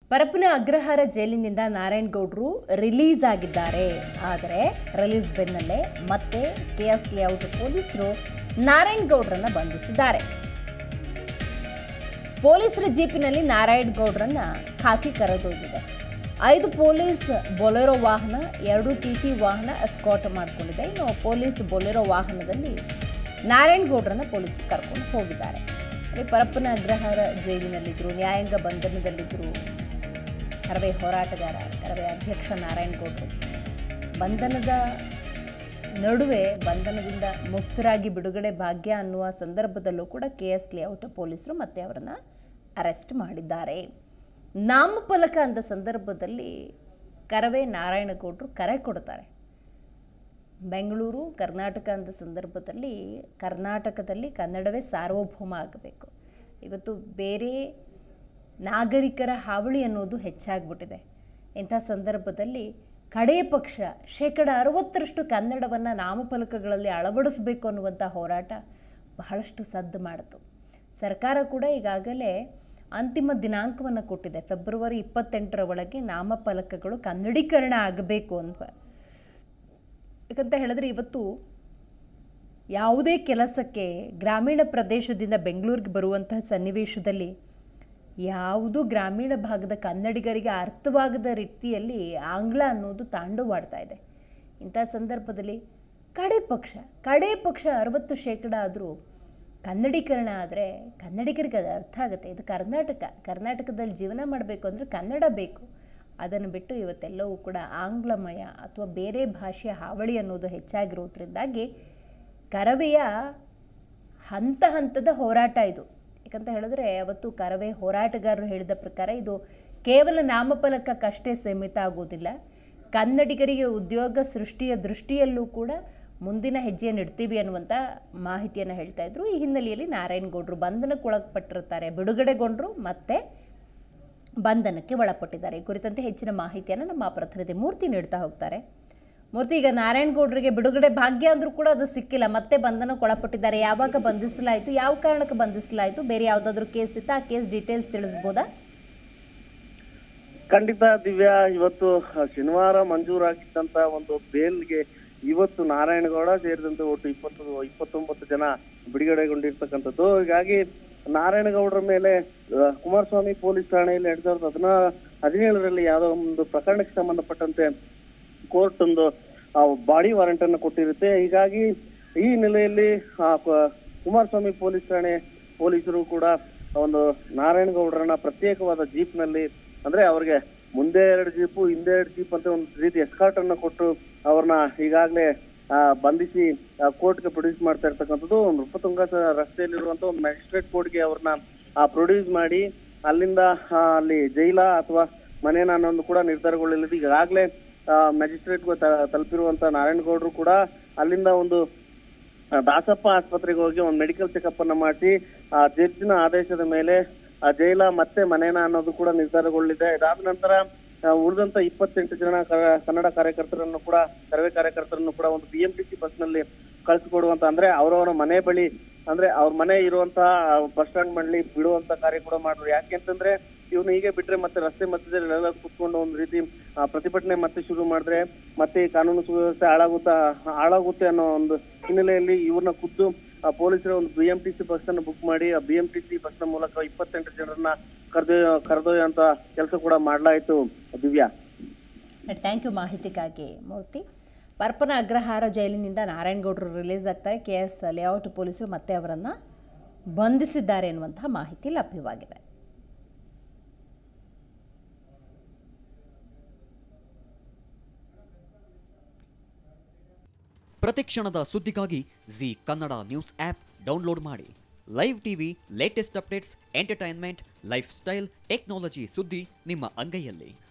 ಪರಪ್ಪನ ಅಗ್ರಹಾರ ಜೈಲಿನಿಂದ ನಾರಾಯಣಗೌಡರು ರಿಲೀಸ್ ಆಗಿದ್ದಾರೆ ಆದರೆ ರಿಲೀಸ್ ಬೆನ್ನಲ್ಲೇ ಮತ್ತೆ ಕೆಎಸ್ ಲೇಔಟ್ ಪೊಲೀಸರು ನಾರಾಯಣಗೌಡರನ್ನ ಬಂಧಿಸಿದ್ದಾರೆ ಪೊಲೀಸರ ಜೀಪಿನಲ್ಲಿ ನಾರಾಯಣಗೌಡರನ್ನ ಖಾಕಿ ಕರೆದೊಯ್ದಿದೆ ಐದು ಪೊಲೀಸ್ ಬೊಲೆರೋ ವಾಹನ ಎರಡು ಟಿ ಟಿ ವಾಹನ ಎಸ್ಕಾಟ್ ಮಾಡಿಕೊಂಡಿದೆ ಇನ್ನು ಪೊಲೀಸ್ ಬೊಲೆರೋ ವಾಹನದಲ್ಲಿ ನಾರಾಯಣಗೌಡರನ್ನ ಪೊಲೀಸರು ಕರ್ಕೊಂಡು ಹೋಗಿದ್ದಾರೆ ಈ ಪರಪ್ಪನ ಅಗ್ರಹಾರ ಜೈಲಿನಲ್ಲಿದ್ದರು ನ್ಯಾಯಾಂಗ ಬಂಧನದಲ್ಲಿದ್ದರು ಕರವೇ ಹೋರಾಟಗಾರ ಕರವೇ ಅಧ್ಯಕ್ಷ ನಾರಾಯಣಗೌಡರು ಬಂಧನದ ನಡುವೆ ಬಂಧನದಿಂದ ಮುಕ್ತರಾಗಿ ಬಿಡುಗಡೆ ಭಾಗ್ಯ ಅನ್ನುವ ಸಂದರ್ಭದಲ್ಲೂ ಕೂಡ ಕೆ ಎಸ್ ಲೇಔಟ್ ಪೊಲೀಸರು ಮತ್ತೆ ಅವರನ್ನು ಅರೆಸ್ಟ್ ಮಾಡಿದ್ದಾರೆ ನಾಮಫಲಕ ಅಂದ ಸಂದರ್ಭದಲ್ಲಿ ಕರವೇ ನಾರಾಯಣಗೌಡರು ಕರೆ ಕೊಡ್ತಾರೆ ಬೆಂಗಳೂರು ಕರ್ನಾಟಕ ಅಂದ ಸಂದರ್ಭದಲ್ಲಿ ಕರ್ನಾಟಕದಲ್ಲಿ ಕನ್ನಡವೇ ಸಾರ್ವಭೌಮ ಆಗಬೇಕು ಇವತ್ತು ಬೇರೆ ನಾಗರಿಕರ ಹಾವಳಿ ಅನ್ನೋದು ಹೆಚ್ಚಾಗ್ಬಿಟ್ಟಿದೆ ಇಂಥ ಸಂದರ್ಭದಲ್ಲಿ ಕಡೇ ಪಕ್ಷ ಶೇಕಡ ಅರವತ್ತರಷ್ಟು ಕನ್ನಡವನ್ನು ನಾಮಫಲಕಗಳಲ್ಲಿ ಅಳವಡಿಸಬೇಕು ಅನ್ನುವಂಥ ಹೋರಾಟ ಬಹಳಷ್ಟು ಸದ್ದು ಮಾಡಿತು ಸರ್ಕಾರ ಕೂಡ ಈಗಾಗಲೇ ಅಂತಿಮ ದಿನಾಂಕವನ್ನು ಕೊಟ್ಟಿದೆ ಫೆಬ್ರವರಿ ಇಪ್ಪತ್ತೆಂಟರ ಒಳಗೆ ನಾಮಫಲಕಗಳು ಕನ್ನಡೀಕರಣ ಆಗಬೇಕು ಅಂತ ಯಾಕಂತ ಹೇಳಿದ್ರೆ ಇವತ್ತು ಯಾವುದೇ ಕೆಲಸಕ್ಕೆ ಗ್ರಾಮೀಣ ಪ್ರದೇಶದಿಂದ ಬೆಂಗಳೂರಿಗೆ ಬರುವಂತಹ ಸನ್ನಿವೇಶದಲ್ಲಿ ಯಾವುದು ಗ್ರಾಮೀಣ ಭಾಗದ ಕನ್ನಡಿಗರಿಗೆ ಅರ್ಥವಾಗದ ರೀತಿಯಲ್ಲಿ ಆಂಗ್ಲ ಅನ್ನೋದು ತಾಂಡವಾಡ್ತಾ ಇದೆ ಇಂಥ ಸಂದರ್ಭದಲ್ಲಿ ಕಡೆ ಪಕ್ಷ ಕಡೆ ಪಕ್ಷ ಅರವತ್ತು ಶೇಕಡ ಆದರೂ ಕನ್ನಡೀಕರಣ ಆದರೆ ಕನ್ನಡಿಗರಿಗೆ ಅದು ಅರ್ಥ ಆಗುತ್ತೆ ಇದು ಕರ್ನಾಟಕ ಕರ್ನಾಟಕದಲ್ಲಿ ಜೀವನ ಮಾಡಬೇಕು ಅಂದರೆ ಕನ್ನಡ ಬೇಕು ಅದನ್ನು ಬಿಟ್ಟು ಇವತ್ತೆಲ್ಲವೂ ಕೂಡ ಆಂಗ್ಲಮಯ ಅಥವಾ ಬೇರೆ ಭಾಷೆಯ ಹಾವಳಿ ಅನ್ನೋದು ಹೆಚ್ಚಾಗಿರೋದ್ರಿಂದಾಗಿ ಕರವೆಯ ಹಂತ ಹಂತದ ಹೋರಾಟ ಇದು ಯಾಕಂತ ಹೇಳಿದ್ರೆ ಅವತ್ತು ಕರವೇ ಹೋರಾಟಗಾರರು ಹೇಳಿದ ಪ್ರಕಾರ ಇದು ಕೇವಲ ನಾಮಫಲಕಕ್ಕಷ್ಟೇ ಸೀಮಿತ ಆಗೋದಿಲ್ಲ ಕನ್ನಡಿಗರಿಗೆ ಉದ್ಯೋಗ ಸೃಷ್ಟಿಯ ದೃಷ್ಟಿಯಲ್ಲೂ ಕೂಡ ಮುಂದಿನ ಹೆಜ್ಜೆಯನ್ನು ಇಡ್ತೀವಿ ಅನ್ನುವಂಥ ಮಾಹಿತಿಯನ್ನು ಹೇಳ್ತಾ ಇದ್ರು ಈ ಹಿನ್ನೆಲೆಯಲ್ಲಿ ನಾರಾಯಣಗೌಡರು ಬಂಧನಕ್ಕೊಳಪಟ್ಟಿರ್ತಾರೆ ಬಿಡುಗಡೆಗೊಂಡರು ಮತ್ತೆ ಬಂಧನಕ್ಕೆ ಒಳಪಟ್ಟಿದ್ದಾರೆ ಈ ಕುರಿತಂತೆ ಹೆಚ್ಚಿನ ಮಾಹಿತಿಯನ್ನು ನಮ್ಮ ಪ್ರತಿನಿಧಿ ಮೂರ್ತಿ ನೀಡ್ತಾ ಹೋಗ್ತಾರೆ ಮೂರ್ತಿ ಈಗ ನಾರಾಯಣಗೌಡರಿಗೆ ಬಿಡುಗಡೆ ಭಾಗ್ಯ ಅಂದ್ರೂ ಕೂಡ ಅದು ಸಿಕ್ಕಿಲ್ಲ ಮತ್ತೆ ಬಂಧನಕ್ಕೆ ಒಳಪಟ್ಟಿದ್ದಾರೆ ಯಾವಾಗ ಬಂಧಿಸಲಾಯಿತು ಯಾವ ಕಾರಣಕ್ಕೆ ಬಂಧಿಸಲಾಯಿತು ಬೇರೆ ಯಾವುದಾದ್ರೂ ಕೇಸ್ ಇತ್ತಾ ಆ ಕೇಸ್ ಡೀಟೇಲ್ಸ್ ತಿಳಿಸ್ಬೋದಾ ಖಂಡಿತ ದಿವ್ಯಾ ಇವತ್ತು ಶನಿವಾರ ಮಂಜೂರಾಗಿದ್ದಂತ ಒಂದು ಬೇಲ್ಗೆ ಇವತ್ತು ನಾರಾಯಣಗೌಡ ಸೇರಿದಂತೆ ಒಟ್ಟು ಇಪ್ಪತ್ತು ಇಪ್ಪತ್ತೊಂಬತ್ತು ಜನ ಬಿಡುಗಡೆಗೊಂಡಿರ್ತಕ್ಕಂಥದ್ದು ಹೀಗಾಗಿ ನಾರಾಯಣಗೌಡರ ಮೇಲೆ ಆ, ಕುಮಾರಸ್ವಾಮಿ ಪೊಲೀಸ್ ಠಾಣೆಯಲ್ಲಿ ಎರಡ್ ಸಾವಿರದ ಹದಿನಾ ಹದಿನೇಳರಲ್ಲಿ ಯಾವುದೋ ಒಂದು ಪ್ರಕರಣಕ್ಕೆ ಸಂಬಂಧಪಟ್ಟಂತೆ ಕೋರ್ಟ್ ಒಂದು ಬಾಡಿ ವಾರೆಂಟ್ ಅನ್ನು ಕೊಟ್ಟಿರುತ್ತೆ ಹೀಗಾಗಿ ಈ ನೆಲೆಯಲ್ಲಿ ಆ, ಕ- ಕುಮಾರಸ್ವಾಮಿ ಪೊಲೀಸ್ ಠಾಣೆ ಪೊಲೀಸರು ಕೂಡ ಒಂದು ನಾರಾಯಣಗೌಡರನ್ನ ಪ್ರತ್ಯೇಕವಾದ ಜೀಪ್ ನಲ್ಲಿ ಅಂದ್ರೆ ಅವ್ರಿಗೆ ಮುಂದೆ ಎರಡು ಜೀಪು ಹಿಂದೆ ಎರಡು ಜೀಪ್ ಅಂತ ಒಂದು ರೀತಿ ಎಸ್ಕಾಟ್ ಅನ್ನ ಕೊಟ್ಟು ಅವ್ರನ್ನ ಈಗಾಗಲೇ ಬಂಧಿಸಿ ಕೋರ್ಟ್ಗೆ ಪ್ರೊಡ್ಯೂಸ್ ಮಾಡ್ತಾ ಇರ್ತಕ್ಕಂಥದ್ದು ನೃಪತುಂಗ ಸ- ರಸ್ತೆಯಲ್ಲಿರುವಂತ ಒಂದು ಮ್ಯಾಜಿಸ್ಟ್ರೇಟ್ ಕೋರ್ಟ್ಗೆ ಅವ್ರನ್ನ ಪ್ರೊಡ್ಯೂಸ್ ಮಾಡಿ ಅಲ್ಲಿಂದ ಆ, ಅಲ್ಲಿ ಜೈಲ ಅಥವಾ ಮನೇನ ಅನ್ನೋದು ಕೂಡ ನಿರ್ಧಾರಗೊಳ್ಳಲಿದೆ ಈಗಾಗಲೇ ಮ್ಯಾಜಿಸ್ಟ್ರೇಟ್ಗೆ ತಲುಪಿರುವಂತ ನಾರಾಯಣಗೌಡರು ಕೂಡ ಅಲ್ಲಿಂದ ಒಂದು ಆ, ದಾಸಪ್ಪ ಆಸ್ಪತ್ರೆಗೆ ಹೋಗಿ ಒಂದು ಮೆಡಿಕಲ್ ಚೆಕಪ್ ಅನ್ನ ಮಾಡಿಸಿ ಆ ಜಡ್ಜಿನ ಆದೇಶದ ಮೇಲೆ ಆ ಜೈಲ ಮತ್ತೆ ಮನೇನ ಅನ್ನೋದು ಕೂಡ ನಿರ್ಧಾರಗೊಳ್ಳಿದೆ ಇದಾದ ನಂತರ ಆ, ಉಳಿದಂತ ಇಪ್ಪತ್ತೆಂಟು ಜನ ಕ- ಕನ್ನಡ ಕಾರ್ಯಕರ್ತರನ್ನು ಕೂಡ ಸರ್ವೆ ಕಾರ್ಯಕರ್ತರನ್ನು ಕೂಡ ಒಂದು B M T C bus ನಲ್ಲಿ ಕಳಿಸಿಕೊಡುವಂತ ಅಂದ್ರೆ ಅವರವರ ಮನೆ ಬಳಿ ಅಂದ್ರೆ ಅವ್ರ ಮನೆ ಇರುವಂತಹ ಬಸ್ ಸ್ಟ್ಯಾಂಡ್ ಮಳ್ಳಿ ಬಿಡುವಂತ ಕಾರ್ಯ ಕೂಡ ಮಾಡಿದ್ರು ಯಾಕೆ ಅಂತಂದ್ರೆ ಇವ್ನು ಹೀಗೆ ಬಿಟ್ರೆ ಮತ್ತೆ ರಸ್ತೆ ಮಧ್ಯದಲ್ಲಿ ಎಲ್ಲ ಕುತ್ಕೊಂಡು ಒಂದು ರೀತಿ ಆ, ಪ್ರತಿಭಟನೆ ಮತ್ತೆ ಶುರು ಮಾಡಿದ್ರೆ ಮತ್ತೆ ಈ ಕಾನೂನು ಸುವ್ಯವಸ್ಥೆ ಹಾಳಾಗುತ್ತಾ ಹಾಳಾಗುತ್ತೆ ಅನ್ನೋ ಒಂದು ಹಿನ್ನೆಲೆಯಲ್ಲಿ ಇವ್ರನ್ನ ಖುದ್ದು ಆ ಪೊಲೀಸರು ಒಂದು B M T C bus ಅನ್ನು ಬುಕ್ ಮಾಡಿ ಆ B M T C bus ನ ಮೂಲಕ ಇಪ್ಪತ್ತೆಂಟು ಜನರನ್ನ ಕರೆದೊಯ್ಯೋ ಕರೆದೊಯ್ಯುವಂತ ಕೆಲಸ ಕೂಡ ಮಾಡ್ಲಾಯ್ತು ದಿವ್ಯಾ ಥ್ಯಾಂಕ್ ಯು ಮಾಹಿತಿಗಾಗಿ ಮೂರ್ತಿ ಪರಪ್ಪನ ಅಗ್ರಹಾರ ಜೈಲಿನಿಂದ ನಾರಾಯಣಗೌಡರು ರಿಲೀಸ್ ಆಗ್ತಾರೆ ಕೆ ಎಸ್ ಲೇಔಟ್ ಪೊಲೀಸರು ಮತ್ತೆ ಅವರನ್ನು ಬಂಧಿಸಿದ್ದಾರೆ ಎನ್ನುವಂತಹ ಮಾಹಿತಿ ಲಭ್ಯವಾಗಿದೆ ಪ್ರತಿಕ್ಷಣದ ಸುದ್ದಿಗಾಗಿ Zee Kannada news app download ಮಾಡಿ live TV latest updates entertainment lifestyle technology ಸುದ್ದಿ ನಿಮ್ಮ ಅಂಗೈಯಲ್ಲಿ